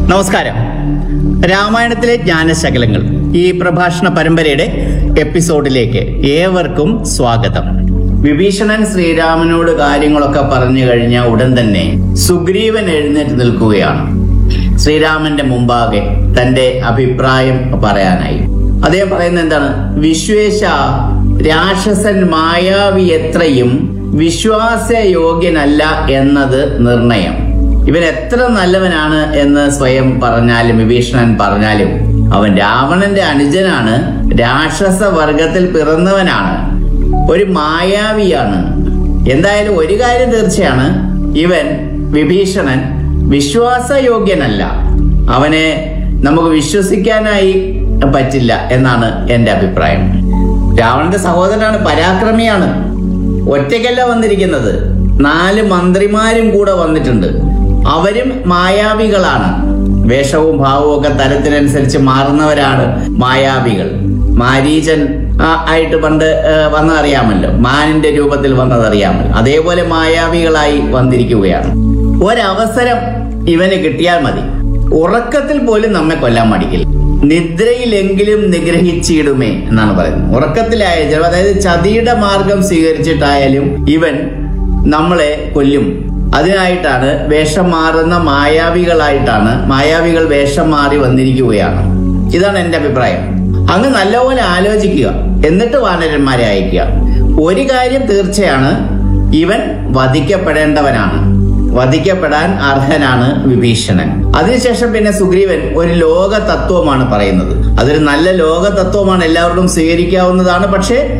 നമസ്കാരം രാമായണത്തിലെ ജ്ഞാനശകലങ്ങൾ ഈ പ്രഭാഷണ പരമ്പരയുടെ എപ്പിസോഡിലേക്ക് ഏവർക്കും സ്വാഗതം വിഭീഷണൻ ശ്രീരാമനോട് കാര്യങ്ങളൊക്കെ പറഞ്ഞു കഴിഞ്ഞ ഉടൻ തന്നെ സുഗ്രീവൻ എഴുന്നേറ്റ് നിൽക്കുകയാണ് ശ്രീരാമന്റെ മുമ്പാകെ തന്റെ അഭിപ്രായം പറയാനായി അദ്ദേഹം പറയുന്നത് എന്താണ് വിശ്വേശ രാക്ഷസൻ മായാവി എത്രയും വിശ്വാസയോഗ്യനല്ല എന്നത് നിർണയം ഇവൻ എത്ര നല്ലവനാണ് എന്ന് സ്വയം പറഞ്ഞാലും വിഭീഷണൻ പറഞ്ഞാലും അവൻ രാവണന്റെ അനുജനാണ് രാക്ഷസ വർഗത്തിൽ പിറന്നവനാണ് ഒരു മായാവിയാണ് എന്തായാലും ഒരു കാര്യം തീർച്ചയാണ് ഇവൻ വിഭീഷണൻ വിശ്വാസയോഗ്യനല്ല അവനെ നമുക്ക് വിശ്വസിക്കാനായി പറ്റില്ല എന്നാണ് എന്റെ അഭിപ്രായം രാവണന്റെ സഹോദരനാണ് പരാക്രമിയാണ് ഒറ്റയ്ക്കല്ല വന്നിരിക്കുന്നത് നാല് മന്ത്രിമാരും കൂടെ വന്നിട്ടുണ്ട് അവരും മായാവികളാണ് വേഷവും ഭാവവും ഒക്കെ തരത്തിനനുസരിച്ച് മാറുന്നവരാണ് മായാവികൾ മാരീചൻ ആ, ആയിട്ട് പണ്ട് ആ, വന്നതറിയാമല്ലോ മാനിന്റെ രൂപത്തിൽ വന്നതറിയാമല്ലോ അതേപോലെ മായാവികളായി വന്നിരിക്കുകയാണ് ഒരവസരം ഇവന് കിട്ടിയാൽ മതി ഉറക്കത്തിൽ പോലും നമ്മെ കൊല്ലാൻ മടിക്കില്ല നിദ്രയിലെങ്കിലും നിഗ്രഹിച്ചിടുമേ എന്നാണ് പറയുന്നത് ഉറക്കത്തിലായ ചിലപ്പോൾ അതായത് ചതിയുടെ മാർഗം സ്വീകരിച്ചിട്ടായാലും ഇവൻ നമ്മളെ കൊല്ലും അതിനായിട്ടാണ് വേഷം മാറുന്ന മായാവികളായിട്ടാണ് മായാവികൾ വേഷം മാറി വന്നിരിക്കുകയാണ് ഇതാണ് എന്റെ അഭിപ്രായം അങ്ങ് നല്ലപോലെ ആലോചിക്കുക എന്നിട്ട് വാനരന്മാരെ അയക്കുക ഒരു കാര്യം തീർച്ചയാണ് ഇവൻ വധിക്കപ്പെടേണ്ടവനാണ് വധിക്കപ്പെടാൻ അർഹനാണ് വിഭീഷണൻ അതിനുശേഷം പിന്നെ സുഗ്രീവൻ ഒരു ലോക തത്വമാണ് പറയുന്നത് അതൊരു നല്ല ലോക തത്വമാണ് എല്ലാവർക്കും സ്വീകരിക്കാവുന്നതാണ് പക്ഷേ